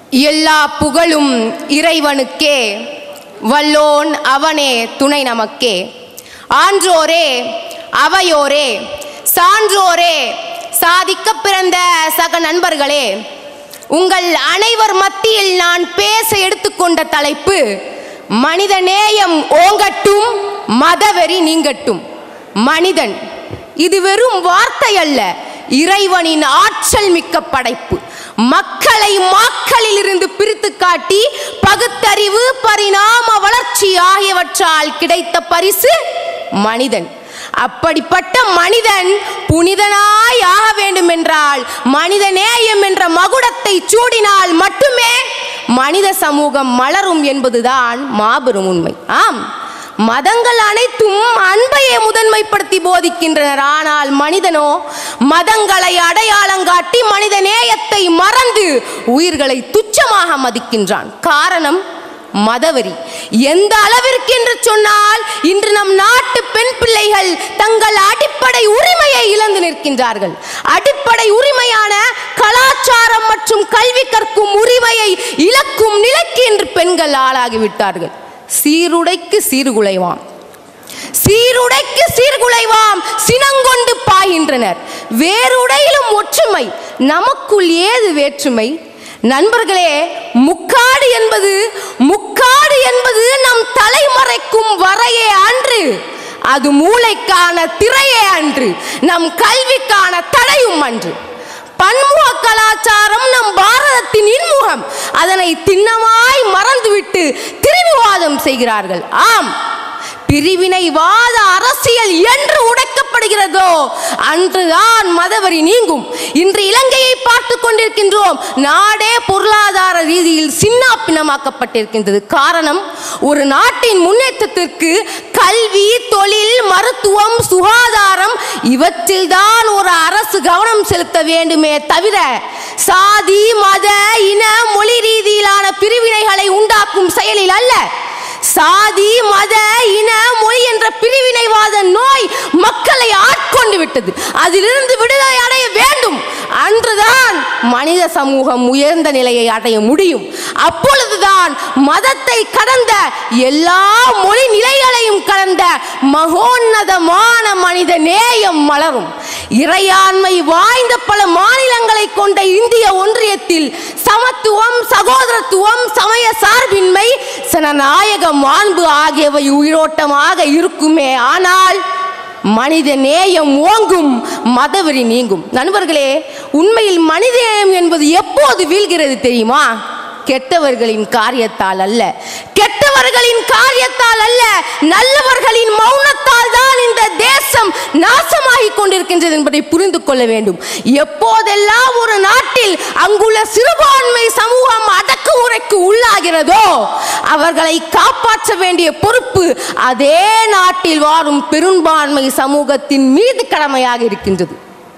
எல்லா புகழும் இறைவனுக்கே வல்லோன் அவனே துணை நமக்கே ஆன்றோரே அவையோரே சான்றோரே சாதிக்க பிறந்த சக நண்பர்களே உங்கள் அனைவர் மத்தியில் நான் பேச எடுத்துக்கொண்ட தலைப்பு மனித நேயம் ஓங்கட்டும் மதவெறி நீங்கட்டும் மனிதன் இது வெறும் வார்த்தை அல்ல இறைவனின் ஆற்றல் மிக்க படைப்பு மக்களை மாக்களில் இருந்து பிரித்து காட்டி பகுத்தறிவு பரிணாம வளர்ச்சி ஆகியவற்றால் கிடைத்த பரிசு மனிதன் அப்படிப்பட்ட மனிதன் புனிதனாய் ஆக வேண்டும் என்றால் மனித நேயம் என்ற மகுடத்தை சூடினால் மட்டுமே மனித சமூகம் மலரும் என்பதுதான் மாபெரும் உண்மை ஆம் மதங்கள் அனைத்தும் அன்பையே முதன்மைப்படுத்தி போதிக்கின்றனர் ஆனால் மனிதனோ மதங்களை அடையாளங்காட்டி மனித நேயத்தை மறந்து உயிர்களை துச்சமாக மதிக்கின்றான் காரணம் மதவெறி எந்த அளவிற்கு என்று சொன்னால் இன்று நம் நாட்டு பெண் பிள்ளைகள் தங்கள் அடிப்படை உரிமையை இழந்து நிற்கின்றார்கள் அடிப்படை உரிமையான கலாச்சாரம் மற்றும் கல்வி கற்கும் உரிமையை இழக்கும் நிலைக்கு இன்று பெண்கள் ஆளாகிவிட்டார்கள் சீருடைக்கு சீர்குலைவாம் சீருடைக்கு சீர்குலைவாம் சினங்கொண்டு பாய்கின்றனர் வேறுடையிலும் ஒற்றுமை நமக்குள் ஏது வேற்றுமை நண்பர்களே முக்காடு என்பது முக்காடு என்பது நம் தலைமறைக்கும் வரையே அன்று அது மூளைக்கான திரையே அன்று நம் கல்விக்கான தடையும் அன்று பன்முக கலாச்சாரம் நம் பாரதத்தின் இன்முகம் அதனை திண்ணமாய் மறந்துவிட்டு திரிவுவாதம் செய்கிறார்கள் ஆம் பிரிவினைவாத அரசியல் என்று உடைக்கப்படுகிறதோ அன்றுதான் மதவரி நீங்கும் இன்று இலங்கையை பார்த்து கொண்டிருக்கின்றோம் நாடே பொருளாதார ரீதியில் சின்னாப்பினமாக்கப்பட்டிருக்கின்றது காரணம் ஒரு நாட்டின் முன்னேற்றத்திற்கு கல்வி தொழில் மருத்துவம் சுகாதாரம் இவற்றில்தான் ஒரு அரசு கவனம் செலுத்த வேண்டுமே தவிர சாதி மத இன மொழி ரீதியிலான பிரிவினைகளை உண்டாக்கும் செயலில் அல்ல சாதி மத இன மொழி என்ற பிரிவினைவாத நோய் மக்களை ஆட்கொண்டு விட்டது அதிலிருந்து விடுதலை அடைய வேண்டும் அன்றுதான் மனித சமூகம் உயர்ந்த நிலையை அடைய முடியும் அப்பொழுதுதான் மதத்தை கடந்த எல்லா மொழி நிலைகளையும் கடந்த மகோன்னதமான மனித நேயம் மலரும் இறையாண்மை வாய்ந்த பல மாநிலங்களை கொண்ட இந்திய ஒன்றியத்தில் சமத்துவம் சகோதரத்துவம் சமய சார்பின்மை சனநாயக மாண்பு ஆகியவை உயிரோட்டமாக இருக்குமே ஆனால் மனித நேயம் ஓங்கும் மதவெறி நீங்கும் நண்பர்களே உண்மையில் மனித நேயம் என்பது எப்போது வீழ்கிறது தெரியுமா கெட்டவர்களின் காரியத்தால் அல்ல கெட்டவர்களின் காரியத்தால் அல்ல நல்லவர்களின் மௌனத்தால் தான் இந்த தேசம் நாசமாகிக் கொண்டிருக்கின்றது என்பதை புரிந்து கொள்ள வேண்டும் எப்போதெல்லாம் ஒரு நாட்டில் அங்குள்ள சிறுபான்மை சமூகம் அடக்குமுறைக்கு உள்ளாகிறதோ அவர்களை காப்பாற்ற வேண்டிய பொறுப்பு அதே நாட்டில் வாழும் பெரும்பான்மை சமூகத்தின் மீது கடமையாக இருக்கின்றது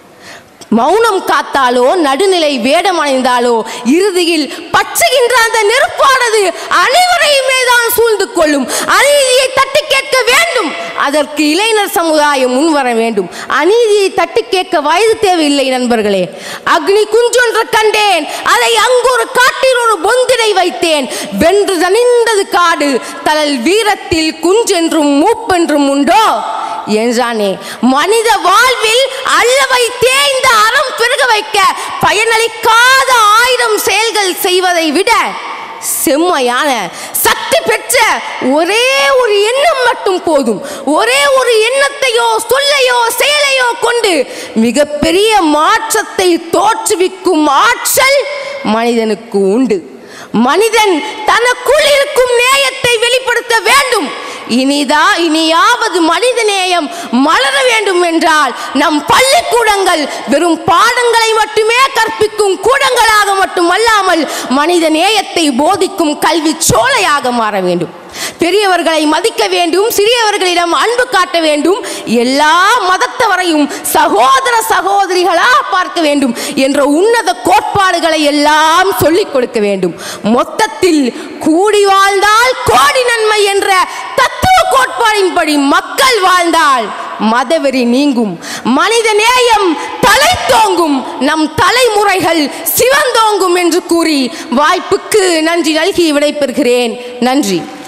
மௌனம் காத்தாலோ நடுநிலை வேடம் அணிந்தாலோ இறுதியில் பச்சுகின்ற அந்த நெருப்பானது அனைவரையுமே தான் சூழ்ந்து கொள்ளும் அநீதியை தட்டி கேட்க வேண்டும் அதற்கு இளைஞர் சமுதாயம் முன்வர வேண்டும் அநீதியை தட்டி கேட்க வயது தேவையில்லை நண்பர்களே அக்னி குஞ்சொன்று கண்டேன் அதை அங்கு ஒரு காட்டில் ஒரு பொந்தினை வைத்தேன் வென்று தனிந்தது காடு தலல் வீரத்தில் குஞ்சென்றும் மூப்பென்றும் உண்டோ என்றானே மனித வாழ்வில் அல்லவை தேய்ந்த அறம் பெருக வைக்க பயனளிக்காத ஆயிரம் செயல்கள் செய்வதை விட செம்மையான சக்தி பெற்ற ஒரே ஒரு எண்ணம் மட்டும் போதும் ஒரே ஒரு எண்ணத்தையோ சொல்லையோ செயலையோ கொண்டு மிகப்பெரிய மாற்றத்தை தோற்றுவிக்கும் ஆற்றல் மனிதனுக்கு உண்டு மனிதன் தனக்குள் இருக்கும் நேயத்தை வெளிப்படுத்த வேண்டும் இனிதா இனியாவது மனித நேயம் மலர வேண்டும் என்றால் நம் பள்ளிக்கூடங்கள் வெறும் பாடங்களை மட்டுமே கற்பிக்கும் கூடங்களாக மட்டுமல்லாமல் மனித நேயத்தை போதிக்கும் கல்வி சோலையாக மாற வேண்டும் பெரியவர்களை மதிக்க வேண்டும் சிறியவர்களிடம் அன்பு காட்ட வேண்டும் எல்லா மதத்தவரையும் சகோதர சகோதரிகளாக பார்க்க வேண்டும் என்ற உன்னத கோட்பாடுகளை எல்லாம் சொல்லிக் கொடுக்க வேண்டும் மொத்தத்தில் கூடி வாழ்ந்தால் கோடி நன்மை என்ற தத்துவ கோட்பாடின்படி மக்கள் வாழ்ந்தால் மதவெறி நீங்கும் மனித நேயம் தலை தோங்கும் நம் தலைமுறைகள் சிவந்தோங்கும் என்று கூறி வாய்ப்புக்கு நன்றி நல்கி விடைபெறுகிறேன் நன்றி